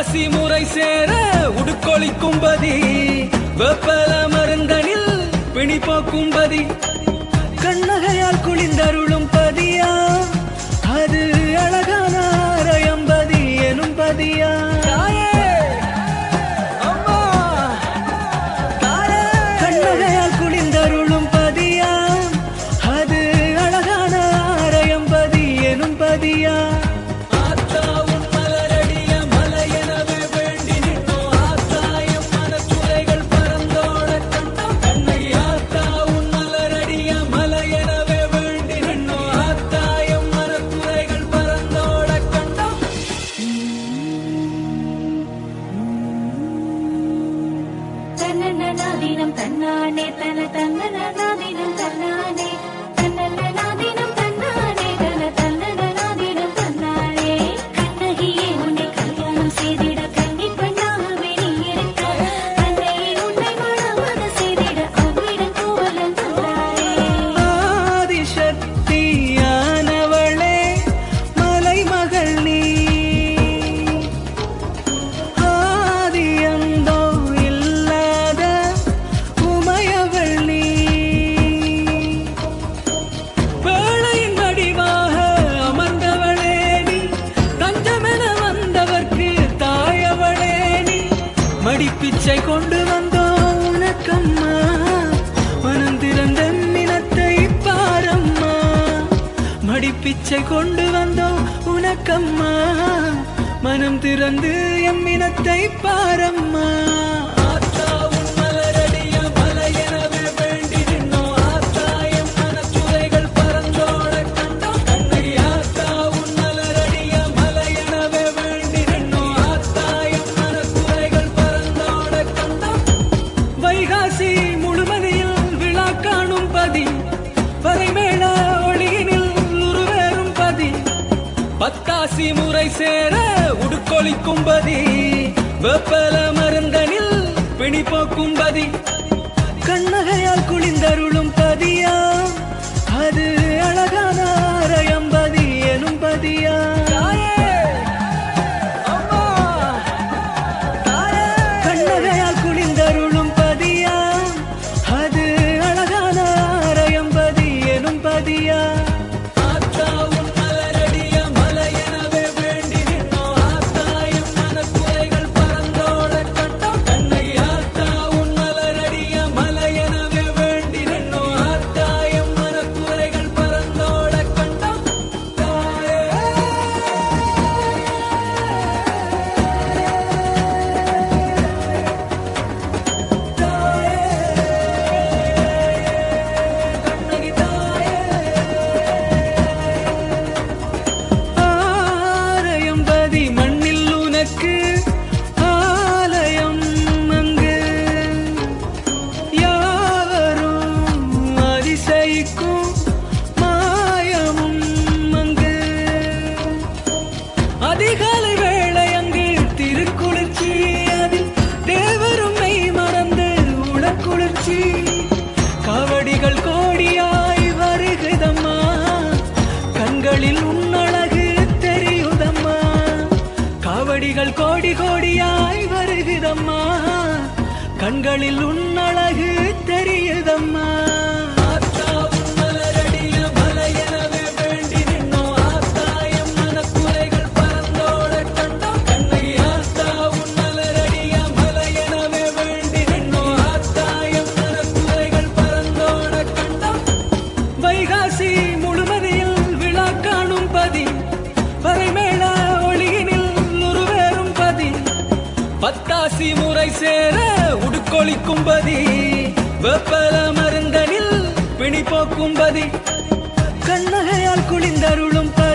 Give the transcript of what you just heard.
பத்தாசி முறை சேர உடுக்கொழிக்கும்பதி வெப்பல மருந்தனில் பிணி போக்கும்பதி கண்ணகையால் குளிந்தருளும் பதியா அது அழகான அரையம்பதி எனும் பதியா கண்ணகையால் குளிந்தருளும் பதியா அது அழகான அரையம்பதி எனும் பதியா ஆத்தா உன் மலரடிய மலையெனவே வேண்டி நின்னோம் ஆத்தாயம் மனச்சுரைகள் பறந்தோட கண்டோம் கண்ணகி ஆத்தா உன் மலரடிய மலையெனவே வேண்டி நின்னோம் ஆத்தாயம் மனச்சுரைகள் பறந்தோட கண்டோம் தன்னன்னாதீனம் தன்னானே தன தன்னன்னாதீனம் தன்னானே தன்னன்னாதீனம் தன்னானே தன தன்னன்னாதீனம் தன்னானே கண்ணகியே உன்னை கல்யாணம் செய்திட கன்னி பெண்ணாகவே நீ இருக்க அன்னையே உன்னை மணமக செய்திட அவ்விடம் கோவலன் தந்தாயே ஆதிசக்தியானவளே மலைமகள் நீ ஆதியந்தோ இல்லாத உமையவள் நீ வேளையின் வடிவாக அமர்ந்தவளே நீ தஞ்சமென வந்தவர்க்கு தாயவளே நீ மடிப்பிச்சை கொண்டு வந்தோம் உனக்கம்மா மனம் திறந்த மினத்தை பாரம்மா மடிப்பிச்சை கொண்டு வந்தோம் உனக்கம்மா மனம் திறந்து எம்மினத்தை பாரம்மா ஆத்தா உன் மலரடிய மலையெனவே வேண்டி நின்னோம் ஆத்தாயம் மனச்சுரைகள் பறந்தோட கண்டோம் கண்ணகி ஆத்தா உன் மலரடிய மலையெனவே வேண்டி நின்னோம் ஆத்தாயம் மனச்சுரைகள் பறந்தோட கண்டோம் வைகாசி முழுமதியில் விழா காணும் பதி பறைமேள ஒளியினில் உருவேறும் பதி பத்தாசி முறை சேர உடுக்கொழிக்கும்பதி வெப்பல மருந்தனில் பிணி போக்கும்பதி கண்ணகையால் குளிந்தருளும் பதியா அது அழகான அரையம்பதி எனும் பதியா கண்ணகையால் குளிந்தருளும் பதியா அது அழகான அரையம்பதி எனும் பதியா ஆத்தா உன் மலரடிய மலையெனவே வேண்டி நின்னோம் ஆத்தாயம் மனக்குறைகள் பறந்தோட கண்டோம் கண்ணகி ஆத்தா உன் மலரடிய மலையெனவே வேண்டி நின்னோம் ஆத்தாயம் மனக்குறைகள் பறந்தோட கண்டோம் தாயே கண்ணகி தாயே ஆரையம்பதி மண்ணில் உனக்கு ஆலயம் அங்கு யாவரும் அதிசயிக்கும் மாயமும் அங்கு அதிகாலை வேளை அங்கு திருக்குளிர்ச்சி அதில் தேவரும் மெய் மறந்து உடற்குளிர்ச்சி காவடிகள் கோடியாய் வருகுதம்மா கண்களில் உன்னழகு தெரியுதம்மா காவடிகள் கோடி கோடியாய் வருகுதம்மா கண்களில் உன்னழகு தெரியுதம்மா ஆத்தா உன் மலரடிய மலையெனவே வேண்டி நின்னோம் ஆத்தாயம் மனக்குறைகள் பறந்தோட கண்டோம் கண்ணகி ஆத்தா உன் மலரடிய மலையெனவே வேண்டி நின்னோம் ஆத்தாயம் மனக்குறைகள் பறந்தோட கண்டோம் வைகாசி முழுமதியில் விழா காணும் பதி பறைமேள ஒளியினில் உருவேறும் பதி பத்தாசி முறை சேர உடுக்கொழிக்கும்பதி வெப்பல மருந்தனில் பிணி போக்கும்பதி கண்ணகையால் குளிந்தருளும் பதி